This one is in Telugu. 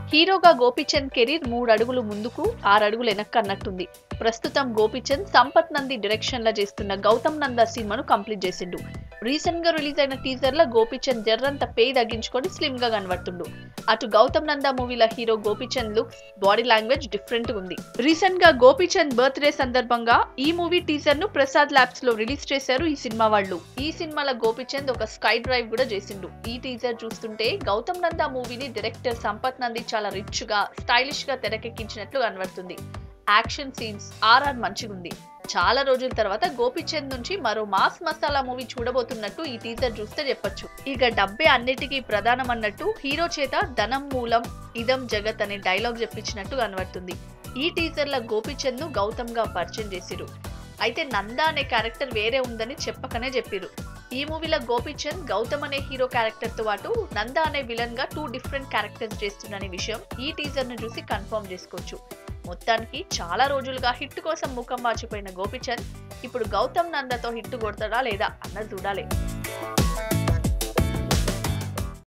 హీరోగా గోపీచంద్ కెరీర్ మూడు అడుగులు ముందుకు ఆరు అడుగులు వెనక్కి అన్నట్టుంది ప్రస్తుతం గోపీచంద్ సంపత్ నంది డైరెక్షన్ లో చేస్తున్న గౌతమ్ నంద సినిమాను కంప్లీట్ చేసిండు రీసెంట్ గా రిలీజ్ అయిన టీజర్ లో గోపీచంద్ జర్రంత పేయి తగ్గించుకొని స్లిమ్ గా కనబడుతుండు అటు గౌతమ్ నంద మూవీల hero Gopichand look body language different గా ఉంది రీసెంట్ గా గోపీచంద్ బర్త్డే సందర్భంగా ఈ మూవీ టీజర్ ను ప్రసాద్ ల్యాబ్స్ లో రిలీజ్ చేశారు ఈ సినిమా వాళ్ళు ఈ సినిమాలో గోపీచంద్ ఒక స్కై డ్రైవ్ కూడా చేసిండు ఈ టీజర్ చూస్తుంటే గౌతమ్ నంద మూవీని డైరెక్టర్ సంపత్ నంది చాలా రిచ్ గా స్టైలిష్ గా తెరకెక్కించినట్లు కనబడుతుంది యాక్షన్ సీన్స్ ఆర్ఆర్ మంచిగుంది చాలా రోజుల తర్వాత గోపిచంద్ నుంచి మరో మాస్ మసాలా మూవీ చూడబోతున్నట్టు ఈ టీజర్ చూస్తే చెప్పొచ్చు ఇక డబ్బే అన్నిటికీ ప్రధానం అన్నట్టు హీరో చేత ధనం మూలం ఇదం జగత్ అనే డైలాగ్ చెప్పించినట్టు కనబడుతుంది ఈ టీజర్ లో గోపిచంద్ ను గౌతమ్ గా పరిచయం చేసిరు అయితే నంద అనే క్యారెక్టర్ వేరే ఉందని చెప్పకనే చెప్పిరు ఈ మూవీలో గోపిచంద్ గౌతమ్ అనే హీరో క్యారెక్టర్ తో పాటు నంద అనే విలన్ గా టూ డిఫరెంట్ క్యారెక్టర్స్ చేస్తున్న విషయం ఈ టీజర్ ను చూసి కన్ఫర్మ్ చేసుకోవచ్చు మొత్తానికి చాలా రోజులుగా హిట్ కోసం ముఖం మార్చిపోయిన గోపిచంద్ ఇప్పుడు గౌతమ్ నందతో హిట్ కొడతాడా లేదా అన్నది చూడాలి